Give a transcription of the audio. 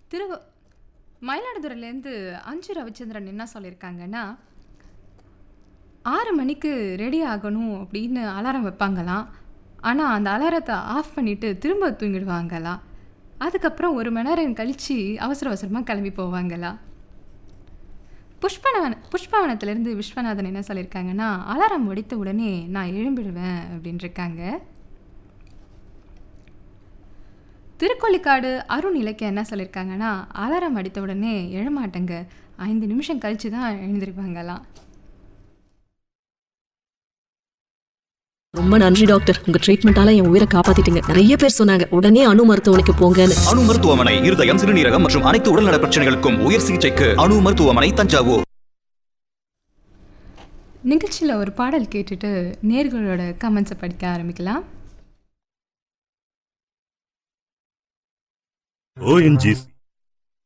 திரு மயிலாடுதுறையிலேருந்து அஞ்சு ரவிச்சந்திரன் என்ன சொல்லியிருக்காங்கன்னா ஆறு மணிக்கு ரெடி ஆகணும் அப்படின்னு அலாரம் வைப்பாங்களாம் ஆனால் அந்த அலாரத்தை ஆஃப் பண்ணிவிட்டு திரும்ப தூங்கிடுவாங்களாம் அதுக்கப்புறம் ஒரு மணி நேரம் கழித்து அவசர அவசரமாக கிளம்பி போவாங்களாம் புஷ்பவன புஷ்பவனத்திலேருந்து விஸ்வநாதன் என்ன சொல்லியிருக்காங்கன்னா அலாரம் ஒடித்த உடனே நான் எழும்பிடுவேன் அப்படின்னு இருக்காங்க திருக்கொள்ளிக்காடு அருண் இலக்கியம் என்ன சொல்லியிருக்காங்கன்னா அலாரம் அடித்த உடனே எழமாட்டேங்க ஐந்து நிமிஷம் கழித்து தான் எழுந்திருப்பாங்களாம் ரொம்ப நன்றி டாக்டர் உங்க ட்ரீட்மெண்டால என் உயிரை காப்பாத்திட்டீங்க நிறைய பேர் சொன்னாங்க உடனே அணு மருத்துவமனைக்கு போங்கன்னு அணு மருத்துவமனை இருதயம் சிறுநீரகம் மற்றும் அனைத்து உடல்நல பிரச்சனைகளுக்கும் உயர் சிகிச்சைக்கு அணு மருத்துவமனை தஞ்சாவூர் நிகழ்ச்சியில் ஒரு பாடல் கேட்டுட்டு நேர்களோட கமெண்ட்ஸை படிக்க ஆரம்பிக்கலாம் ஓஎன்ஜிசி